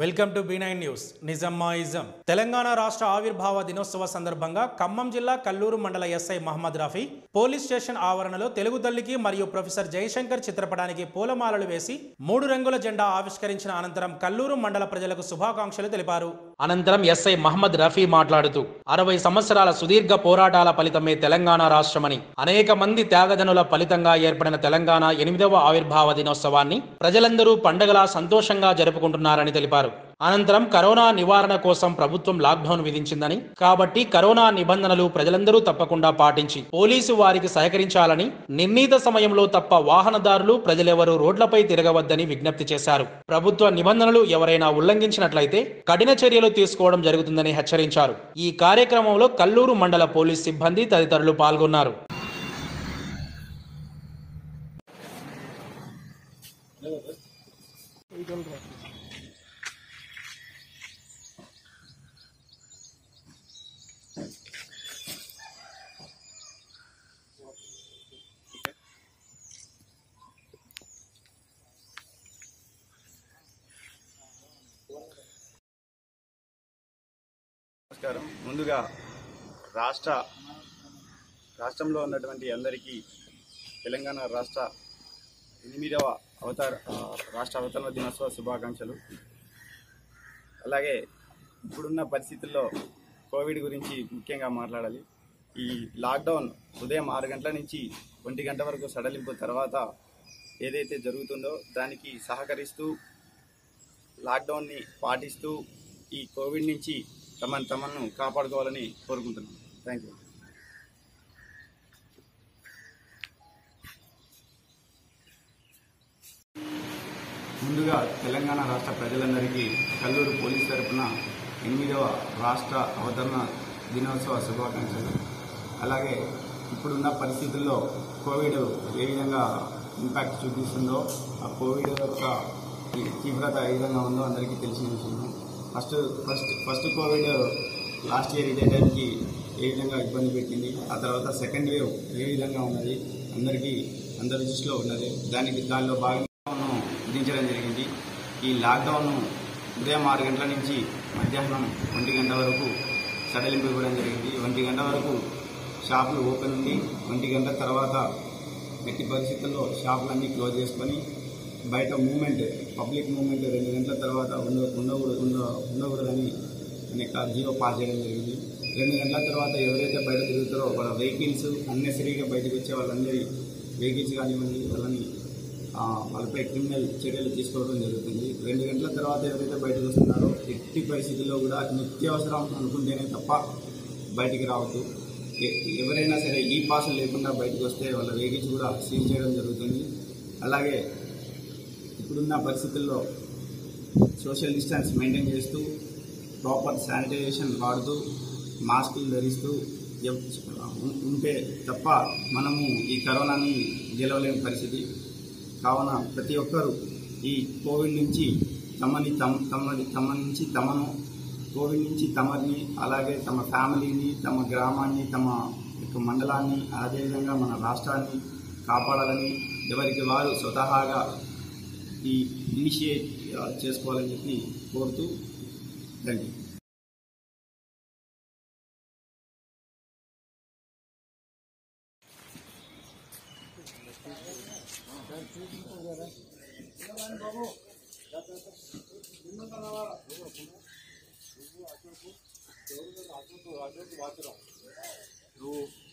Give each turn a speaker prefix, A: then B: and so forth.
A: welcome to B nine news నిజమ్మాయిజం తెలంగాణ రాష్ట్ర ఆవిర్భావ దినోత్సవ సందర్భంగా ఖమ్మం జిల్లా కల్లూరు మండల SI Mohammed Rafi police station ఆవరణలో తెలుగు తల్లికి మరియు ప్రొఫెసర్ జయశంకర్ చిత్రపటానికి పూలమాలలు వేసి మూడు రంగుల జెండా ఆవిష్కరించిన అనంతరం కల్లూరు మండల ప్రజలకు శుభాకాంక్షలు తెలిపారు అనంతరం ఎస్ఐ మహమ్మద్ రఫీ మాట్లాడుతూ అరవై సంవత్సరాల సుదీర్ఘ పోరాటాల ఫలితమే తెలంగాణ రాష్ట్రమని అనేక మంది త్యాగదనుల ఫలితంగా ఏర్పడిన తెలంగాణ ఎనిమిదవ ఆవిర్భావ దినోత్సవాన్ని ప్రజలందరూ పండగలా సంతోషంగా జరుపుకుంటున్నారని తెలిపారు అనంతరం కరోనా నివారణ కోసం ప్రభుత్వం లాక్డౌన్ విధించిందని కాబట్టి కరోనా నిబంధనలు ప్రజలందరూ తప్పకుండా పాటించి పోలీసు వారికి సహకరించాలని నిర్ణీత సమయంలో తప్ప వాహనదారులు ప్రజలెవరూ రోడ్లపై తిరగవద్దని విజ్ఞప్తి చేశారు ప్రభుత్వ నిబంధనలు ఎవరైనా ఉల్లంఘించినట్లయితే కఠిన చర్యలు తీసుకోవడం జరుగుతుందని హెచ్చరించారు ఈ కార్యక్రమంలో కల్లూరు మండల పోలీస్ సిబ్బంది తదితరులు పాల్గొన్నారు
B: నమస్కారం ముందుగా రాష్ట్ర రాష్ట్రంలో ఉన్నటువంటి అందరికీ తెలంగాణ రాష్ట్ర ఎనిమిదవ అవతార ఆ, రాష్ట్ర అవతరణ దినోత్సవ శుభాకాంక్షలు అలాగే ఇప్పుడున్న పరిస్థితుల్లో కోవిడ్ గురించి ముఖ్యంగా మాట్లాడాలి ఈ లాక్డౌన్ ఉదయం ఆరు గంటల నుంచి ఒంటి గంట వరకు సడలింపు తర్వాత ఏదైతే జరుగుతుందో దానికి సహకరిస్తూ లాక్డౌన్ని పాటిస్తూ ఈ కోవిడ్ నుంచి తమను తమను కాపాడుకోవాలని కోరుకుంటున్నాను థ్యాంక్ యూ ముందుగా తెలంగాణ రాష్ట్ర ప్రజలందరికీ కల్లూరు పోలీస్ తరఫున ఎనిమిదవ రాష్ట్ర అవతరణ దినోత్సవ శుభాకాంక్షలు అలాగే ఇప్పుడున్న పరిస్థితుల్లో కోవిడ్ ఏ విధంగా ఇంపాక్ట్ చూపిస్తుందో ఆ కోవిడ్ యొక్క తీ- తీవ్రత ఏ విధంగా ఉందో అందరికీ తెలిసిన విషయం first first first COVID last year ఇదే టైంకి ఏ విధంగా ఇబ్బంది పెట్టింది ఆ తర్వాత సెకండ్ వేవ్ ఏ విధంగా ఉన్నది అందరికీ అందరి దృష్టిలో ఉన్నది దానికి దానిలో భాగంగా లాక్డౌన్ను విధించడం జరిగింది ఈ లాక్డౌన్ ఉదయం ఆరు గంటల నుంచి మధ్యాహ్నం ఒంటి గంట వరకు సడలింపు ఇవ్వడం జరిగింది ఒంటి గంట వరకు షాపులు ఓపెన్ ఉంది ఒంటి గంట తర్వాత ఎట్టి పరిస్థితుల్లో షాపులన్నీ క్లోజ్ చేసుకొని బయట మూమెంట్ పబ్లిక్ మూమెంట్ రెండు గంటల తర్వాత ఉండ ఉండకూడదు ఉండ ఉండకూడదని అనేక జియో పాస్ చేయడం జరిగింది రెండు గంటల తర్వాత ఎవరైతే బయట తిరుగుతారో వాళ్ళ వెహికల్స్ అన్నెసరీగా బయటకు వచ్చే వాళ్ళందరి వెహికల్స్ కానివ్వండి వాళ్ళని ఆ, వాళ్ళపై క్రిమినల్ చర్యలు తీసుకోవడం జరుగుతుంది రెండు గంటల తర్వాత ఎవరైతే బయటకు వస్తున్నారో ఎట్టి పరిస్థితుల్లో కూడా నిత్యావసరం అనుకుంటేనే తప్ప బయటికి రావద్దు ఎ- ఎవరైనా సరే ఈ పాసులు లేకుండా బయటకు వస్తే వాళ్ళ వెహికల్స్ కూడా సీజ్ చేయడం జరుగుతుంది అలాగే ఇప్పుడున్న పరిస్థితుల్లో సోషల్ డిస్టెన్స్ మెయింటైన్ చేస్తూ ప్రాపర్ శానిటైజేషన్ వాడుతూ మాస్కులు ధరిస్తూ ఎవ్- ఉం- ఉంటే తప్ప మనము ఈ కరోనాని గెలవలేని పరిస్థితి కావున ప్రతి ఒక్కరూ ఈ కోవిడ్ నుంచి తమని తమ తమని తమ నుంచి తమను కోవిడ్ నుంచి తమని అలాగే తమ ఫ్యామిలీని తమ గ్రామాన్ని తమ యొక్క మండలాన్ని అదేవిధంగా మన రాష్ట్రాన్ని కాపాడాలని ఎవరికి వారు స్వతహాగా ఈ ఇనిషియేట్ ఆ, చేసుకోవాలని చెప్పి కోరుతూ థ్యాంక్ యూ
C: నువ్వు